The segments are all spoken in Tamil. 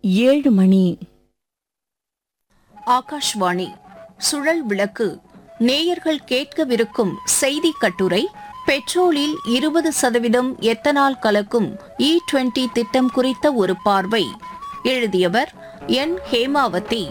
ஏழு மணி ஆகாஷ்வாணி சுழல் விளக்கு நேயர்கள் கேட்கவிருக்கும் செய்தி கட்டுரை பெட்ரோலில் இருபது சதவீதம் எத்தனால் கலக்கும் இ டுவெண்டி திட்டம் குறித்த ஒரு பார்வை எழுதியவர் என் ஹேமாவதி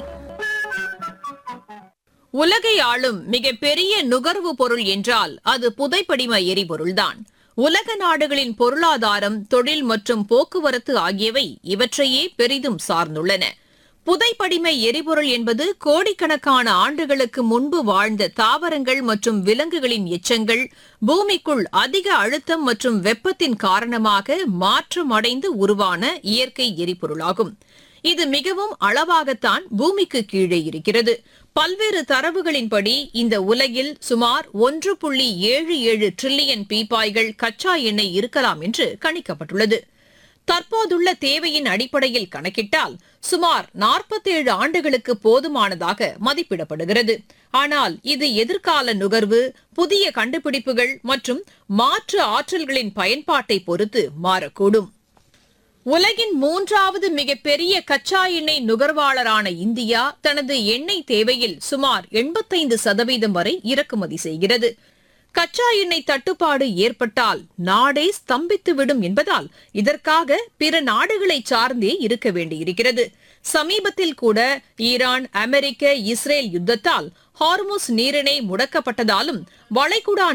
உலகை ஆளும் மிகப்பெரிய நுகர்வு பொருள் என்றால் அது புதைப்படிம எரிபொருள்தான் உலக நாடுகளின் பொருளாதாரம் தொழில் மற்றும் போக்குவரத்து ஆகியவை இவற்றையே பெரிதும் சார்ந்துள்ளன புதைப்படிம எரிபொருள் என்பது கோடிக்கணக்கான ஆண்டுகளுக்கு முன்பு வாழ்ந்த தாவரங்கள் மற்றும் விலங்குகளின் எச்சங்கள் பூமிக்குள் அதிக அழுத்தம் மற்றும் வெப்பத்தின் காரணமாக மாற்றமடைந்து உருவான இயற்கை எரிபொருளாகும் இது மிகவும் அளவாகத்தான் பூமிக்கு கீழே இருக்கிறது பல்வேறு தரவுகளின்படி இந்த உலகில் சுமார் ஒன்று புள்ளி ஏழு ஏழு டிரில்லியன் பீப்பாய்கள் கச்சா எண்ணெய் இருக்கலாம் என்று கணிக்கப்பட்டுள்ளது தற்போதுள்ள தேவையின் அடிப்படையில் கணக்கிட்டால் சுமார் 47 ஆண்டுகளுக்கு போதுமானதாக மதிப்பிடப்படுகிறது ஆனால் இது எதிர்கால நுகர்வு புதிய கண்டுபிடிப்புகள் மற்றும் மாற்று ஆற்றல்களின் பயன்பாட்டை பொறுத்து மாறக்கூடும் உலகின் மூன்றாவது மிகப்பெரிய கச்சா எண்ணெய் நுகர்வாளரான இந்தியா தனது எண்ணெய் தேவையில் சுமார் 85% சதவீதம் வரை இறக்குமதி செய்கிறது கச்சா எண்ணெய் தட்டுப்பாடு ஏற்பட்டால் நாடே ஸ்தம்பித்துவிடும் என்பதால் இதற்காக பிற நாடுகளை சார்ந்தே இருக்க வேண்டியிருக்கிறது சமீபத்தில் கூட ஈரான் அமெரிக்க இஸ்ரேல் யுத்தத்தால் ஹார்முஸ் நீரிணை முடக்கப்பட்டதாலும் வளைகுடா